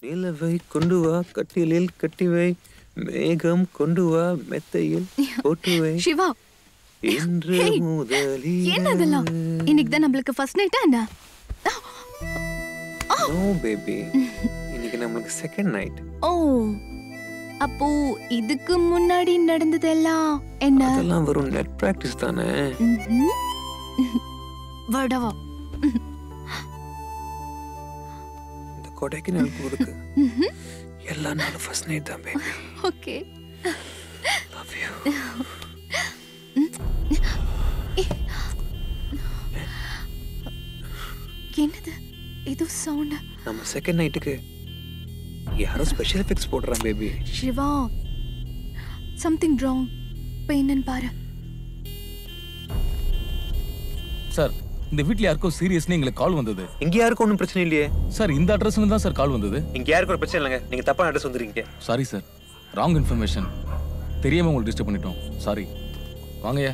நிலவை கொண்டு வா கட்டிலில் கட்டி வை மேகம் கொண்டு வா மெத்தையில் போட்டு வை சிவா இன்று Hey, முதலில் என்ன இதெல்லாம் இன்னைக்கு தான் நம்மளுக்கு ஃபர்ஸ்ட் நைட்டா என்ன நோ பேபி இன்னைக்கு நம்மளுக்கு செகண்ட் நைட் ஓ அப்போ இதுக்கு முன்னாடி நடந்ததெல்லாம் என்ன அதெல்லாம் வரும் நெட் பிராக்டிஸ் தானே ம்ஹும். வடவா இந்த கொடைக்கானல் போறதுக்கு ம்ஹும். எல்லா நாளும் ஃபர்ஸ்ட் நைட் தான் பேபி ஓகே லவ் யூ என்னது ஏதோ சவுண்ட் நம்ம செகண்ட் நைட்டுக்கு யாரோ ஸ்பெஷல் எஃபெக்ட்ஸ் போடுறான் பேபி சிவா சம்திங் ராங் இப்போ என்னன்னு பாரு சார் இந்த வீட்ல யாருக்கோ சீரியஸ்னு எங்களுக்கு கால் வந்தது இங்க யாருக்கும் ஒன்றும் பிரச்சனை இல்லையே சார் இந்த அட்ரஸ்ல தான் சார் கால் வந்தது இங்க யாருக்கும் ஒரு பிரச்சனை இல்லைங்க நீங்க தப்பான அட்ரஸ் வந்துருக்கீங்க சாரி சார் ராங் இன்ஃபர்மேஷன் தெரியாம உங்களுக்கு டிஸ்டர்ப் பண்ணிட்டோம் சாரி வாங்கய்யா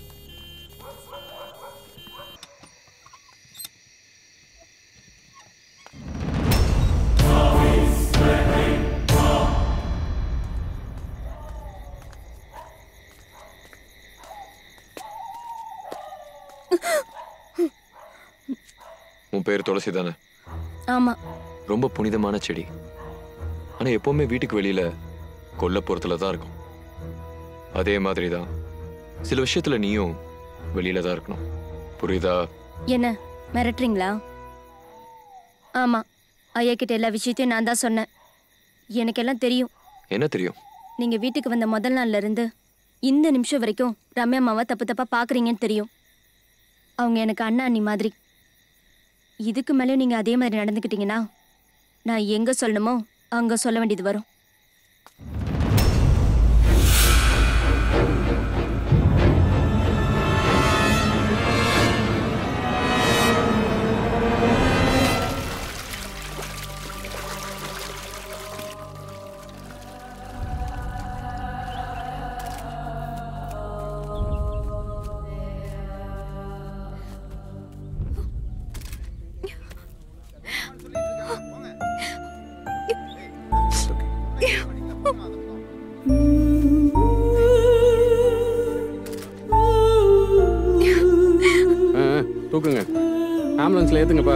உன் பேர் துளசி தானே ஆமா ரொம்ப புனிதமான செடி ஆனா எப்பவுமே வீட்டுக்கு வெளியில கொல்லப்புறத்துல தான் இருக்கும் அதே மாதிரி தான் சில விஷயத்துல நீயும் வெளியில தான் இருக்கணும் புரியுதா என்ன மிரட்டுறீங்களா ஆமா ஐயா கிட்ட எல்லா விஷயத்தையும் நான் தான் சொன்னேன் எனக்கெல்லாம் தெரியும் என்ன தெரியும் நீங்க வீட்டுக்கு வந்த முதல் நாள்ல இருந்து இந்த நிமிஷம் வரைக்கும் ரம்யா அம்மாவை தப்பு தப்பா பாக்குறீங்கன்னு தெரியும் அவங்க எனக்கு அண்ணா அண்ணி மாதிரி இதுக்கு மேலே நீங்க அதே மாதிரி நடந்துக்கிட்டீங்கன்னா நான் எங்க சொல்லணுமோ அங்க சொல்ல வேண்டியது வரும் ஆ, தூக்குங்க ஆம்புலன்ஸ்ல ஏத்துங்கப்பா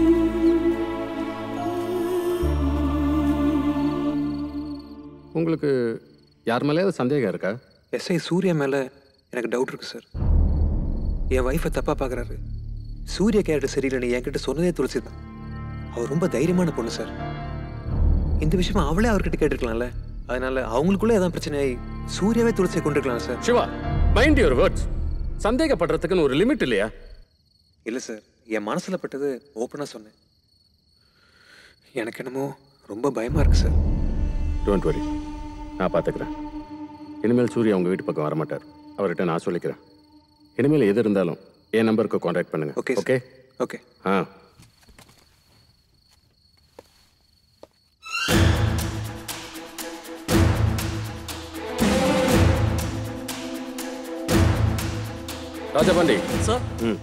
உங்களுக்கு யார் மேலேயாவது சந்தேகம் இருக்கா எஸ்ஐ சூர்யா மேல எனக்கு டவுட் இருக்கு சார் என் ஒய்ஃபை தப்பா பார்க்கறாரு சூர்யா கேரக்டர் சரியில்லைன்னு என்கிட்ட சொன்னதே துளசி தான் அவர் ரொம்ப தைரியமான பொண்ணு சார் இந்த விஷயமா அவளே அவர்கிட்ட கேட்டிருக்கலாம்ல அதனால அவங்களுக்குள்ள ஏதாவது பிரச்சனையாகி சூர்யாவே துளசியை கொண்டிருக்கலாம் sir Shiva mind your words சந்தேகப்படுறதுக்குன்னு ஒரு லிமிட் இல்லையா இல்லை சார் என் மனசில் பட்டது ஓப்பனாக சொன்னேன் எனக்கு என்னமோ ரொம்ப பயமாக இருக்கு சார் டோன்ட் வரி நான் பார்த்துக்கிறேன் இனிமேல் சூர்யா உங்கள் வீட்டு பக்கம் வரமாட்டார் அவர்கிட்ட நான் சொல்லிக்கிறேன் இனிமேல் எது இருந்தாலும் என் நம்பருக்கு காண்டாக்ட் பண்ணுங்க Okay, sir. ஓகே ஓகே ஆ ராஜபாண்டி சார் ம்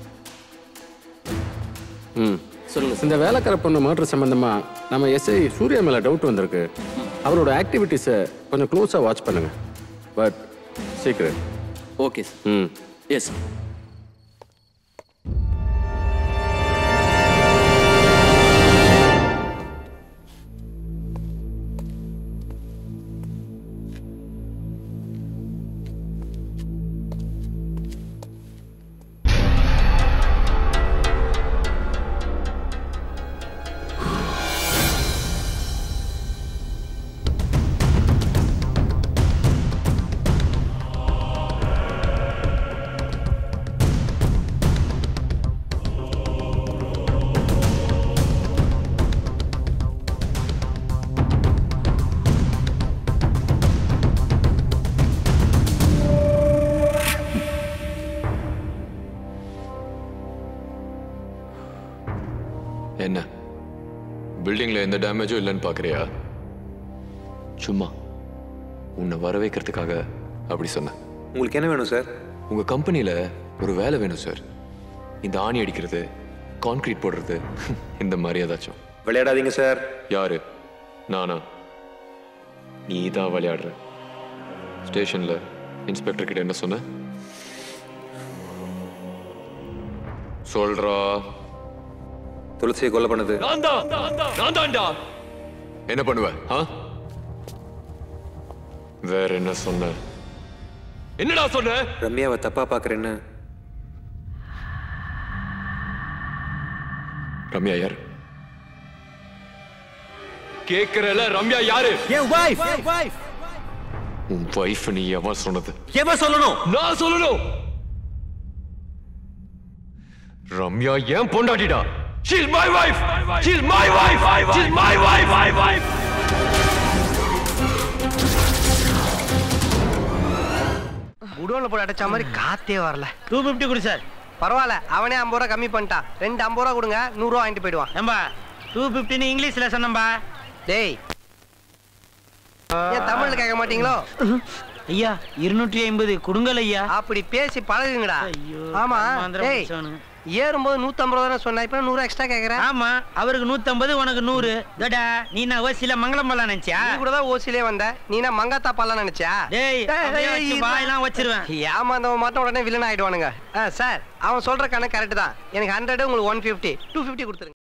ம் சொல்லுங்க இந்த வேலைக்கார பொண்ணு மர்டர் சம்பந்தமா நம்ம எஸ்ஐ சூர்யா மேல டவுட் வந்திருக்கு அவரோட ஆக்டிவிட்டீஸை கொஞ்சம் க்ளோஸாக வாட்ச் பண்ணுங்க பட் சீக்கிரம் ஓகே சார் ம் எஸ் என்ன பில்டிங்ல எந்த டேமேஜும் இல்லைன்னு பாக்குறியா சும்மா உன்னை வர வைக்கிறதுக்காக அப்படி சொன்னேன் உங்களுக்கு என்ன வேணும் சார் உங்க கம்பெனில ஒரு வேலை வேணும் சார் இந்த ஆணி அடிக்கிறது கான்கிரீட் போடுறது இந்த மாதிரி ஏதாச்சும் விளையாடாதீங்க சார் யாரு நானா நீ தான் விளையாடுற ஸ்டேஷன்ல இன்ஸ்பெக்டர் கிட்ட என்ன சொன்ன சொல்றா துளசியை கொலை பண்ணது நான் தான் நான் தான்டா என்ன பண்ணுவ ஆ வேற என்ன சொன்ன என்னடா சொன்ன ரம்யாவை தப்பா பார்க்குறேன்னு ரம்யா யாரு கேக்குறல ரம்யா யாரு என் வைஃப் உன் வைஃப் நீ எவன் சொன்னது எவன் சொல்லணும் நான் சொல்லணும் ரம்யா ஏன் பொண்டாட்டிடா She's my wife. She's my wife. She's my wife. My wife. குடோன்ல போட்டு அடைச்ச மாதிரி காத்தே வரல டூ ஃபிஃப்டி கொடு சார் பரவாயில்ல அவனே ஐம்பது ரூபா கம்மி பண்ணிட்டான் ரெண்டு ஐம்பது ரூபா கொடுங்க நூறு ரூபா வாங்கிட்டு போயிடுவான் ஏம்பா டூ ஃபிஃப்டின்னு இங்கிலீஷில் சொன்னம்பா டேய் ஏன் தமிழ்ல கேட்க மாட்டீங்களோ ஐயா இருநூற்றி ஐம்பது கொடுங்கல் ஐயா அப்படி பேசி பழகுங்கடா ஐயோ, ஆமா கர்மாந்திரம் டேய் பிடிச்சவனுங்க. ஏறும்போது நூத்தம்பது ரூபா தானே சொன்ன இப்ப நூறு எக்ஸ்ட்ரா கேக்குறேன் ஆமா அவருக்கு நூத்தம்பது உனக்கு நூறு தடா நீ நான் ஓசியில மங்களம் பண்ணலாம் நினைச்சியா நீ கூட தான் ஓசிலே வந்த நீ என்ன மங்காத்தா பாலாம் நினைச்சா டேய் அப்படியே வச்சு வாயெல்லாம் வச்சிருவேன் ஏமாந்தவன் மட்டும் உடனே வில்லன் ஆயிடுவானுங்க சார் அவன் சொல்ற கணக்கு கரெக்ட் தான் எனக்கு ஹண்ட்ரட் உங்களுக்கு ஒன் ஃபிஃப்டி டூ ஃபிஃப்டி கொடுத்துருங்க